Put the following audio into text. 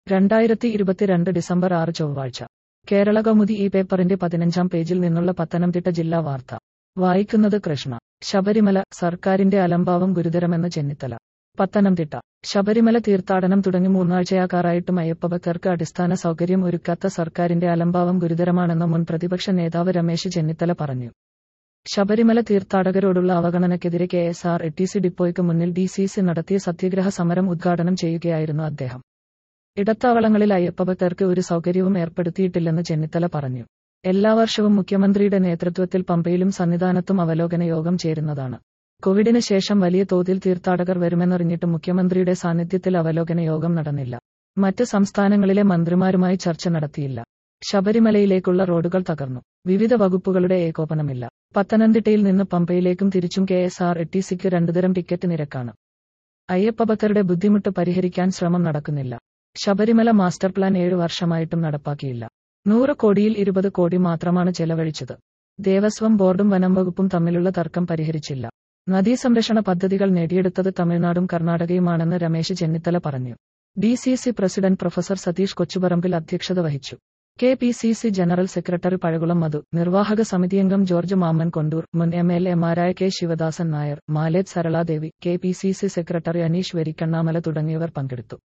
രണ്ടായിരത്തി ഇരുപത്തിരണ്ട് ഡിസംബർ ആറ് ചൊവ്വാഴ്ച കേരള കൗമുദി ഈ പേപ്പറിന്റെ പതിനഞ്ചാം പേജിൽ നിന്നുള്ള പത്തനംതിട്ട ജില്ലാ വാർത്ത വായിക്കുന്നത് കൃഷ്ണ ശബരിമല സർക്കാരിന്റെ അലംഭാവം ഗുരുതരമെന്ന് ചെന്നിത്തല പത്തനംതിട്ട ശബരിമല തീർത്ഥാടനം തുടങ്ങി മൂന്നാഴ്ചയാകാറായിട്ടും അയ്യപ്പഭക്തർക്ക് അടിസ്ഥാന സൗകര്യം ഒരുക്കാത്ത സർക്കാരിന്റെ അലംഭാവം ഗുരുതരമാണെന്ന് മുൻ പ്രതിപക്ഷ നേതാവ് രമേശ് ചെന്നിത്തല പറഞ്ഞു ശബരിമല തീർത്ഥാടകരോടുള്ള അവഗണനയ്ക്കെതിരെ K S R T C ഡിപ്പോയ്ക്ക് മുന്നിൽ ഡി സി സി നടത്തിയ സത്യഗ്രഹ സമരം ഉദ്ഘാടനം ചെയ്യുകയായിരുന്നു അദ്ദേഹം ഇടത്താവളങ്ങളിൽ അയ്യപ്പഭക്തർക്ക് ഒരു സൗകര്യവും ഏർപ്പെടുത്തിയിട്ടില്ലെന്ന് ചെന്നിത്തല പറഞ്ഞു എല്ലാ വർഷവും മുഖ്യമന്ത്രിയുടെ നേതൃത്വത്തിൽ പമ്പയിലും സന്നിധാനത്തും അവലോകന യോഗം ചേരുന്നതാണ് കോവിഡിന് ശേഷം വലിയ തോതിൽ തീർത്ഥാടകർ വരുമെന്നറിഞ്ഞിട്ട് മുഖ്യമന്ത്രിയുടെ സാന്നിധ്യത്തിൽ അവലോകന യോഗം നടന്നില്ല മറ്റ് സംസ്ഥാനങ്ങളിലെ മന്ത്രിമാരുമായി ചർച്ച നടത്തിയില്ല ശബരിമലയിലേക്കുള്ള റോഡുകൾ തകർന്നു വിവിധ വകുപ്പുകളുടെ ഏകോപനമില്ല പത്തനംതിട്ടയിൽ നിന്ന് പമ്പയിലേക്കും തിരിച്ചും കെ എസ് ആർ ടി സിക്ക് രണ്ടുതരം ടിക്കറ്റ് നിരക്കാണ് അയ്യപ്പഭക്തരുടെ ബുദ്ധിമുട്ട് പരിഹരിക്കാൻ ശ്രമം നടക്കുന്നില്ല ശബരിമല മാസ്റ്റർ പ്ലാൻ ഏഴു വർഷമായിട്ടും നടപ്പാക്കിയില്ല നൂറ് കോടിയിൽ ഇരുപത് കോടി മാത്രമാണ് ചെലവഴിച്ചത് ദേവസ്വം ബോർഡും വനം വകുപ്പും തമ്മിലുള്ള തർക്കം പരിഹരിച്ചില്ല നദീ സംരക്ഷണ പദ്ധതികൾ നേടിയെടുത്തത് തമിഴ്നാടും കർണാടകയുമാണെന്ന് രമേശ് ചെന്നിത്തല പറഞ്ഞു D C C president professor Satheesh Kochuparambil അധ്യക്ഷത വഹിച്ചു K P C C general secretary Pazhakulam Madhu നിർവാഹക സമിതിയംഗം ജോർജ് മാമ്മൻ കൊണ്ടൂർ മുൻ എം എൽ എമാരായ K Sivadasan Nair Maleth Saraladevi K P C C secretary Aneesh Verikkannamala തുടങ്ങിയവർ പങ്കെടുത്തു